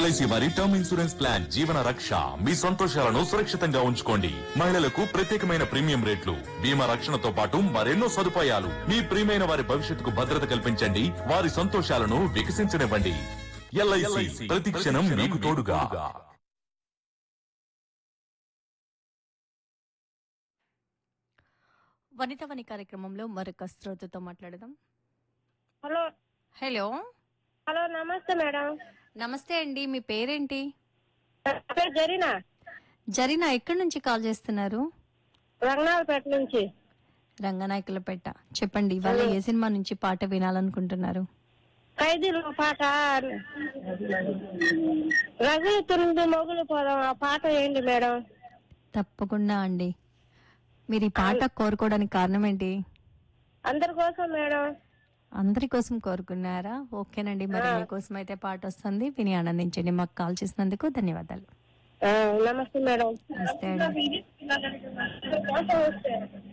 LIC వారి term insurance plan జీవన రక్ష మీ సంతోషాలను సురక్షితంగా ఉంచుకోండి మహిళలకు ప్రత్యేకమైన ప్రీమియం రేట్లు బీమా రక్షణతో పాటు మరెన్నో సదుపాయాలు మీ ప్రియమైన వారి భవిష్యత్తుకు భద్రత కల్పించండి వారి సంతోషాలను వికసించనివ్వండి ఎల్ఐసి ప్రతి క్షణం మీకు తోడుగా వనిత వని కార్యక్రమంలో మరొక శ్రోతతో మాట్లాడదాం హలో హలో హలో నమస్తే మేడం నమస్తే అండి మీ పేరేంటి నా పేరు జరీనా జరీనా ఎక్కడి నుంచి కాల్ చేస్తున్నారు రంగనాథపేట నుంచి రంగనాయకులపేట చెప్పండి ఇవాళ ఏ సినిమా నుంచి పాట వినాలనుకుంటున్నారు ఖైదీలు పాట రజనీ తొమ్మిది మొగులు పోదాం ఆ పాట ఏంటి మేడం తప్పకుండా అండి మీరు ఈ పాట కోరుకోవడానికి కారణం ఏంటి అందరి కోసం మేడం అందరి కోసం కోరుకున్నారా ఓకేనండి మరి మీకోసం అయితే పాట వస్తుంది విని ఆనందించండి మాకు కాల్ చేసినందుకు ధన్యవాదాలు ఆ, నమస్తే మేడం నమస్తే అండి కోసం వస్తే